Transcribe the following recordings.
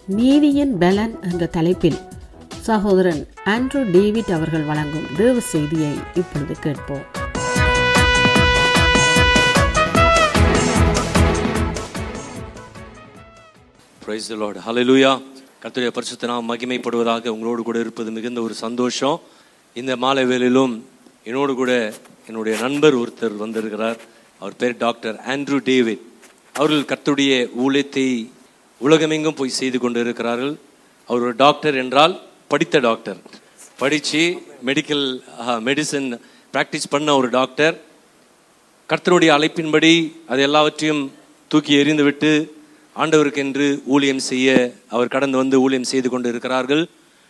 நீதியின் பலன் என்ற தலைப்பில் சகோதரன் ஆண்ட்ரூ டேவிட் அவர்கள் வழங்கும் தேவ செய்தியை இப்பொழுது கேட்போம் பிரைஸ் தி லார்ட் ஹalleluya கர்த்தருடைய பரிசுத்த நாமம் மகிமைப்படுவதாக உங்களோடு கூட இருப்பது மிகுந்த ஒரு சந்தோஷம் இந்த மாலை வேளையிலும் என்னோடு கூட என்னுடைய நண்பர் ஒருத்தர் வந்திருக்கிறார் அவர் பேர் டாக்டர் ஆண்ட்ரூ டேவிட் அவர்கள் கர்த்தருடைய ஊழியத்தை உலகமெங்கும் போய் செய்து கொண்டு இருக்கிறார்கள் அவர் ஒரு டாக்டர் என்றால் படித்த டாக்டர் படித்து மெடிக்கல் மெடிசன் ப்ராக்டிஸ் பண்ண ஒரு டாக்டர் கர்த்தருடைய அழைப்பின்படி அது எல்லாவற்றையும் தூக்கி எறிந்துவிட்டு ஆண்டவருக்கென்று ஊழியம் செய்ய அவர் கடந்து வந்து ஊழியம் செய்து கொண்டு இருக்கிறார்கள்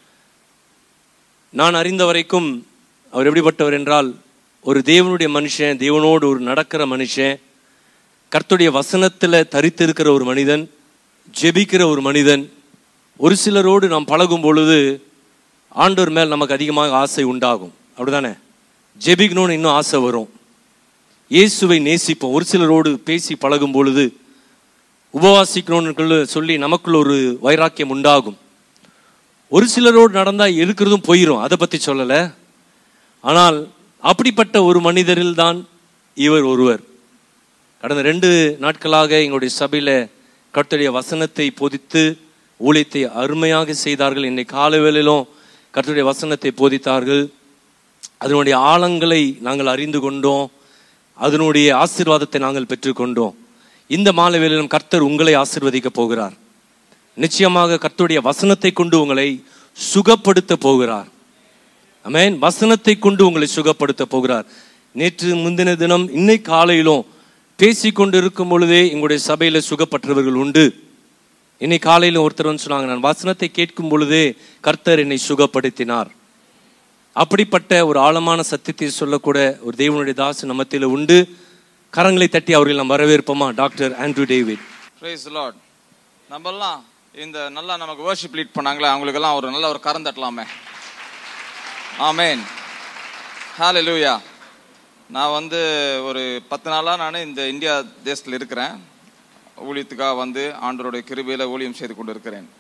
நான் அறிந்த வரைக்கும் அவர் எப்படிப்பட்டவர் என்றால் ஒரு தேவனுடைய மனுஷன் தேவனோடு ஒரு நடக்கிற மனுஷன் கர்த்தருடைய வசனத்தில் தரித்திருக்கிற ஒரு மனிதன் ஜெபிக்கிற ஒரு மனிதன் ஒரு சிலரோடு நாம் பழகும் பொழுது ஆண்டவர் மேல் நமக்கு அதிகமாக ஆசை உண்டாகும் அப்படிதானே ஜெபிக்கணும்னு இன்னும் ஆசை வரும் இயேசுவை நேசிப்போம் ஒரு சிலரோடு பேசி பழகும் பொழுது உபவாசிக்கணும்னு சொல்லி நமக்குள்ள ஒரு வைராக்கியம் உண்டாகும் ஒரு சிலரோடு நடந்தால் இருக்கிறதும் போயிடும் அதை பற்றி சொல்லலை ஆனால் அப்படிப்பட்ட ஒரு மனிதரில் தான் இவர் ஒருவர் கடந்த ரெண்டு நாட்களாக எங்களுடைய சபையில் கர்த்தருடைய வசனத்தை போதித்து ஊழியத்தை அருமையாக செய்தார்கள் இன்னைக்கு காலை வேளையிலும் கர்த்தருடைய வசனத்தை போதித்தார்கள் அதனுடைய ஆழங்களை நாங்கள் அறிந்து கொண்டோம் அதனுடைய ஆசீர்வாதத்தை நாங்கள் பெற்றுக்கொண்டோம் இந்த மாலை வேளையிலும் கர்த்தர் உங்களை ஆசிர்வதிக்க போகிறார் நிச்சயமாக கர்த்தருடைய வசனத்தை கொண்டு உங்களை சுகப்படுத்த போகிறார் அமேன் வசனத்தை கொண்டு உங்களை சுகப்படுத்த போகிறார் நேற்று முந்தின தினம் இன்னை காலையிலும் பேசிக்கொண்டு இருக்கும் பொழுதே எங்களுடைய சபையில சுகப்பட்டவர்கள் உண்டு இன்னை காலையில ஒருத்தர் வந்து சொன்னாங்க நான் வசனத்தை கேட்கும் பொழுதே கர்த்தர் என்னை சுகப்படுத்தினார் அப்படிப்பட்ட ஒரு ஆழமான சத்தியத்தை சொல்லக்கூட ஒரு தேவனுடைய தாசு நம்மத்தில உண்டு கரங்களை தட்டி அவர்கள் நாம் வரவேற்போமா doctor Andrew David Price lord நம்மெல்லாம் இந்த நல்லா நமக்கு வர்ஷிப் லீட் பண்ணாங்களே அவங்களுக்கெல்லாம் ஒரு நல்ல ஒரு கரம் தட்டலாமே ஆமேன் ஹாலே லூயா நான் வந்து ஒரு பத்து நாளாக நான் இந்த இந்தியா தேசத்தில் இருக்கிறேன் ஊழியத்துக்காக வந்து ஆண்டவருடைய கிருபையில் ஊழியம் செய்து கொண்டு இருக்கிறேன்